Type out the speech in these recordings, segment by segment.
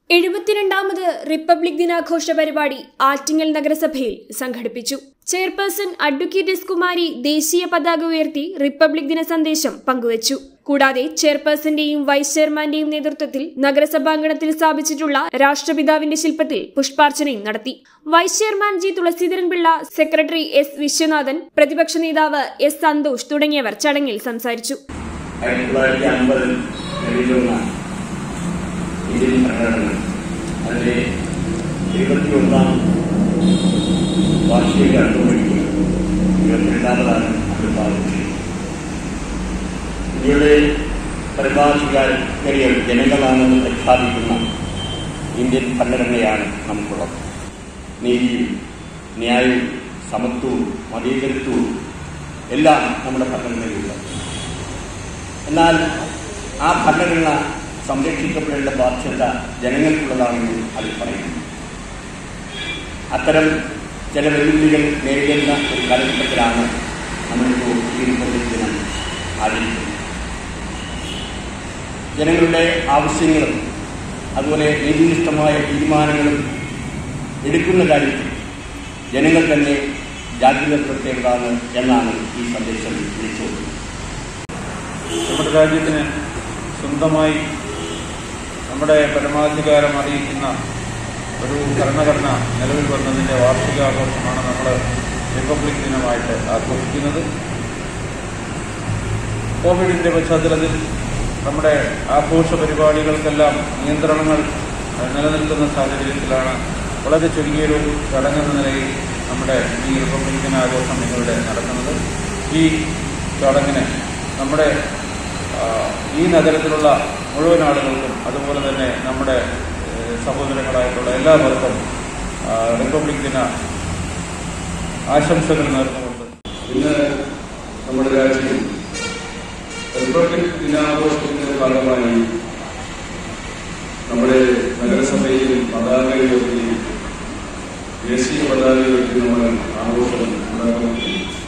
എഴുപത്തിരണ്ടാമത് republic ദിനാഘോഷ പരിപാടി ആറ്റിങ്ങൽ നഗരസഭയിൽ സംഘടിപ്പിച്ചു ചെയർപേഴ്സൺ അഡ്വക്കേറ്റ് എസ് കുമാരി ദേശീയ പതാക ഉയർത്തി റിപ്പബ്ലിക് ദിന സന്ദേശം പങ്കുവച്ചു കൂടാതെ ചെയർപേഴ്സന്റെയും വൈസ് ചെയർമാന്റെയും നേതൃത്വത്തിൽ നഗരസഭാംഗണത്തിൽ സ്ഥാപിച്ചിട്ടുള്ള രാഷ്ട്രപിതാവിന്റെ ശില്പത്തിൽ പുഷ്പാർച്ചനയും നടത്തി vice chairman G Thulaseedharan Pillai secretary S Viswanathan പ്രതിപക്ഷ നേതാവ് എസ് സന്തോഷ് തുടങ്ങിയവർ ചടങ്ങിൽ സംസാരിച്ചു ആയിരത്തി തൊള്ളായിരത്തി അൻപതിൽ നിലവിലുള്ള ഇന്ത്യൻ ഭരണഘടന അതിന്റെ ഇരുപത്തിയൊന്നാം വാർഷിക അടുത്തോടുകൂടി ഇരുപത്തിരണ്ടാമതാണ് അഭിഭാഷി ഇന്ത്യയുടെ പരിഭാഷകാരികൾ ജനങ്ങളാണെന്ന് പ്രഖ്യാപിക്കുന്ന ഇന്ത്യൻ ഭരണഘടനയാണ് നമുക്കുള്ളത് നീതിയും ന്യായവും സമത്വവും മതേതരത്വവും എല്ലാം നമ്മുടെ ഭരണഘടനയിലുണ്ട് എന്നാൽ ആ ഭരണഘടന സംരക്ഷിക്കപ്പെടേണ്ട ബാധ്യത ജനങ്ങൾക്കുള്ളതാണെന്ന് അതിൽ പറയുന്നു അത്തരം ചില വെല്ലുവിളികൾ നേരിടുന്ന ഒരു കാലഘട്ടത്തിലാണ് നമ്മളിപ്പോൾ ഈ റിപ്പബ്ലിക് ദിനം ആചരിക്കുന്നത് ജനങ്ങളുടെ ആവശ്യങ്ങളും അതുപോലെ നീതിനിഷ്ഠമായ തീരുമാനങ്ങളും എടുക്കുന്ന കാര്യത്തിൽ ജനങ്ങൾ തന്നെ ജാഗ്രത പുലർത്തേണ്ടതാണ് എന്നാണ് ഈ സന്ദേശം വിളിച്ചത് നമ്മുടെ രാജ്യത്തിന് സ്വന്തമായി നമ്മുടെ പരമാധികാരം അറിയിക്കുന്ന ഒരു ഭരണഘടന നിലവിൽ വന്നതിൻ്റെ വാർഷികാഘോഷമാണ് നമ്മൾ റിപ്പബ്ലിക് ദിനമായിട്ട് ആഘോഷിക്കുന്നത് കോവിഡിൻ്റെ പശ്ചാത്തലത്തിൽ നമ്മുടെ ആഘോഷ പരിപാടികൾക്കെല്ലാം നിയന്ത്രണങ്ങൾ അഹ്, നിലനിൽക്കുന്ന സാഹചര്യത്തിലാണ് വളരെ ചുരുങ്ങിയൊരു ചടങ്ങെന്ന നിലയിൽ നമ്മുടെ ഈ റിപ്പബ്ലിക് ദിനാഘോഷം ഇവിടെ നടക്കുന്നത് ഈ ചടങ്ങിന് നമ്മുടെ ആ, ഈ നഗരത്തിലുള്ള മുഴുവൻ ആളുകൾക്കും അതുപോലെ തന്നെ നമ്മുടെ ഏഹ്, സഹോദരങ്ങളായിട്ടുള്ള എല്ലാവർക്കും ആ, റിപ്പബ്ലിക് ദിന ആശംസകൾ നേർന്നുകൊണ്ട് ഇന്ന് നമ്മുടെ രാജ്യം റിപ്പബ്ലിക് ദിനാഘോഷത്തിന്റെ ഭാഗമായി നമ്മുടെ നഗരസഭയിൽ പതാക ഉയർത്തി ദേശീയ പതാക ഉയർത്തി നമ്മൾ ആഘോഷം ഉണ്ടാക്കുന്നു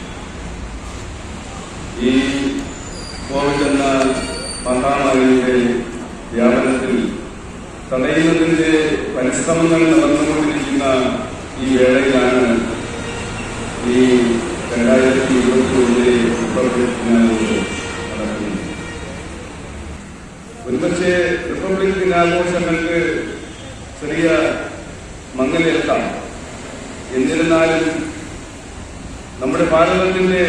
ഈ കോവിഡ് എന്ന മഹാമാരിയുടെ വ്യാപനത്തിൽ തടയുന്നതിന്റെ പരിശ്രമങ്ങൾ നടന്നുകൊണ്ടിരിക്കുന്ന ഈ വേളയിലാണ് ഈ രണ്ടായിരത്തി ഇരുപത്തി ഒന്നിലെ റിപ്പബ്ലിക് ദിനാഘോഷം നടക്കുന്നത് ഒരുപക്ഷെ റിപ്പബ്ലിക് ദിനാഘോഷങ്ങൾക്ക് ചെറിയ മങ്ങലേൽക്കാം എന്നിരുന്നാലും നമ്മുടെ ഭാരതത്തിന്റെ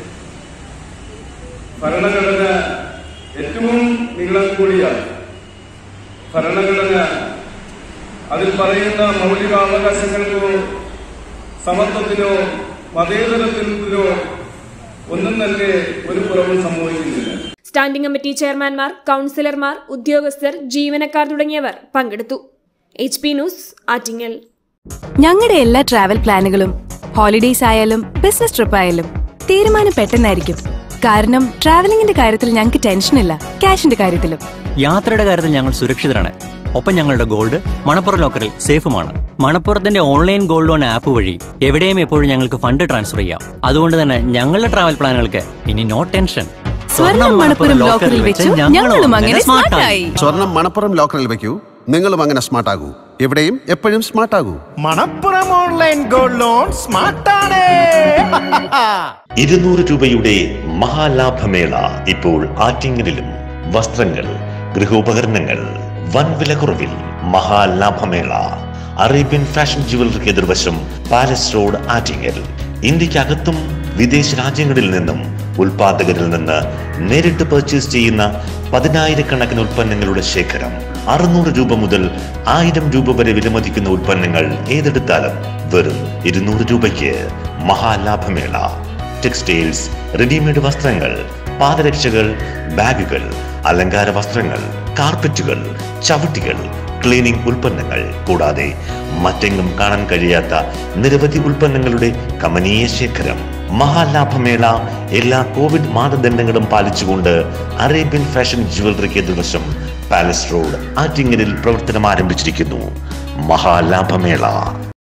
ഭരണഘടന ഏറ്റവും നീളം കൂടിയ ഭരണഘടന അതിൽ പറയുന്ന മൗലികാവകാശങ്ങൾക്കോ സമത്വത്തിനോ മതേതരത്വത്തിനോ ഒന്നും തന്നെ ഒരു കുറവും സംഭവിക്കുന്നില്ല സ്റ്റാൻഡിംഗ് കമ്മിറ്റി ചെയർമാൻമാർ കൌൺസിലർമാർ ഉദ്യോഗസ്ഥർ ജീവനക്കാർ തുടങ്ങിയവർ പങ്കെടുത്തു എച്ച് പി ന്യൂസ് ആറ്റിങ്ങൽ ഞങ്ങളുടെ എല്ലാ ട്രാവൽ പ്ലാനുകളും ഹോളിഡേയ്സ് ആയാലും ബിസിനസ് ട്രിപ്പ് ആയാലും തീരുമാനം പെട്ടെന്നായിരിക്കും കാരണം ട്രാവലിംഗിന്റെ കാര്യത്തിൽ ഞങ്ങൾക്ക് ടെൻഷനില്ല ക്യാഷിന്റെ കാര്യത്തിലും യാത്രയുടെ കാര്യത്തിൽ ഞങ്ങൾ സുരക്ഷിതരാണ് ഒപ്പം ഞങ്ങളുടെ ഗോൾഡ് മണപ്പുറം ലോക്കറിൽ സേഫുമാണ് മണപ്പുറത്തിന്റെ ഓൺലൈൻ ഗോൾഡ് ലോൺ ആപ്പ് വഴി എവിടെയും എപ്പോഴും ഞങ്ങൾക്ക് ഫണ്ട് ട്രാൻസ്ഫർ ചെയ്യാം അതുകൊണ്ട് തന്നെ ഞങ്ങളുടെ ട്രാവൽ പ്ലാനുകൾക്ക് ഇനി നോ ടെൻഷൻ സ്വർണം മണപ്പുറം ലോക്കറിൽ വെച്ചു ഞങ്ങളും അങ്ങനെ സ്മാർട്ടായി സ്വർണം മണപ്പുറം ലോക്കറിൽ വെക്കൂ നിങ്ങളും അങ്ങനെ സ്മാർട്ട് ആകൂ എവിടെയും എപ്പോഴും സ്മാർട്ട് ആകൂ മണപ്പുറം ഓൺലൈൻ ഗോൾഡ് ലോൺ സ്മാർട്ടാണ് ഇരുന്നൂറ് രൂപയുടെ മഹാലാഭമേള ഇപ്പോൾ ആറ്റിങ്ങലിലും വസ്ത്രങ്ങൾ ഗൃഹോപകരണങ്ങൾ വൻ വിലക്കുറവിൽ മഹാലാഭമേള അറേബ്യൻ ഫാഷൻ ജുവലറിക്ക് എതിർവശം പാലസ് റോഡ് ആറ്റിങ്ങൽ ഇന്ത്യക്കകത്തും വിദേശ രാജ്യങ്ങളിൽ നിന്നും ഉൽപാദകരിൽ നിന്ന് നേരിട്ട് പർച്ചേസ് ചെയ്യുന്ന പതിനായിരക്കണക്കിന് ഉൽപ്പന്നങ്ങളുടെ ശേഖരം അറുന്നൂറ് രൂപ മുതൽ ആയിരം രൂപ വരെ വിലമതിക്കുന്ന ഉൽപ്പന്നങ്ങൾ ഏതെടുത്താലും വെറും ഇരുന്നൂറ് രൂപയ്ക്ക് മഹാലാഭമേള ടെക്സ്റ്റൈൽസ് റെഡിമെയ്ഡ് വസ്ത്രങ്ങൾ പാദരക്ഷകൾ ബാഗുകൾ അലങ്കാര വസ്ത്രങ്ങൾ കാർപ്പറ്റുകൾ ചവിട്ടികൾ ക്ലീനിംഗ് ഉൽപ്പന്നങ്ങൾ കൂടാതെ മറ്റെങ്ങും കാണാൻ കഴിയാത്ത നിരവധി ഉൽപ്പന്നങ്ങളുടെ കമനീയ ശേഖരം മഹാലാഭമേള എല്ലാ കോവിഡ് മാനദണ്ഡങ്ങളും പാലിച്ചുകൊണ്ട് അറേബ്യൻ ഫാഷൻ ജുവലറിക്ക് എതിർവശം പാലസ് റോഡ് ആറ്റിങ്ങലിൽ പ്രവർത്തനം ആരംഭിച്ചിരിക്കുന്നു മഹാലാഭമേള